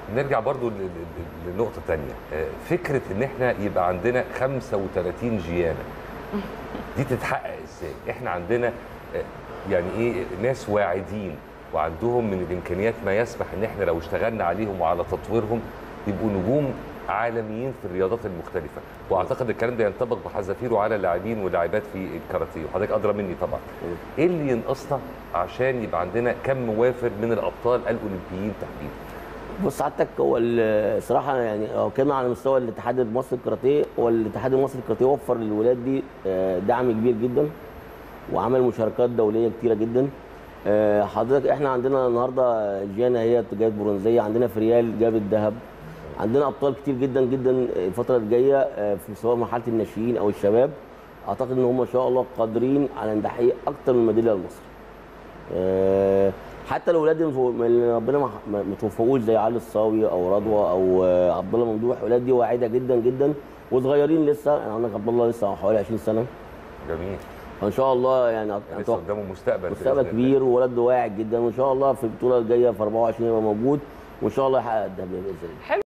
نرجع برضو ل- ل- لنقطة تانية آه، فكرة ان احنا يبقى عندنا 35 جيانة دي تتحقق ازاي احنا عندنا آه، يعني ايه ناس واعدين وعندهم من الامكانيات ما يسمح ان احنا لو اشتغلنا عليهم وعلى تطويرهم يبقوا نجوم عالميين في الرياضات المختلفة واعتقد الكلام ده ينطبق بحذافيره على اللاعبين واللاعبات في الكاراتيه وحضرتك ادرى مني طبعا ايه اللي ينقصنا عشان يبقى عندنا كم وافر من الابطال الاولمبيين تحديدا بص سعادتك هو الصراحه يعني لو كان على مستوى الاتحاد المصري للكاراتيه هو الاتحاد المصري للكاراتيه وفر للولاد دي آه، دعم كبير جدا وعمل مشاركات دوليه كتيره جدا آه، حضرتك احنا عندنا النهارده جيانا هي جابت برونزيه عندنا فريال جابت ذهب عندنا ابطال كتير جدا جدا الفتره الجايه آه، في سواء مرحله الناشئين او الشباب اعتقد ان هم ان شاء الله قادرين على ان تحقيق اكتر من ميداليه لمصر آه، حتى الاولاد اللي ربنا ما ما ما توفقوش زي علي الصاوي او رضوى او آه، عبد الله ممدوح الاولاد دي واعده جدا جدا وصغيرين لسه يعني عندك عبد الله لسه حوالي 20 سنه جميل فان شاء الله يعني لسه أتوقع قدامه مستقبل مستقبل بإذن الله. كبير وولد واعد جدا وان شاء الله في البطوله الجايه في 24 يبقى موجود وان شاء الله يحقق الذهب باذن الله حلو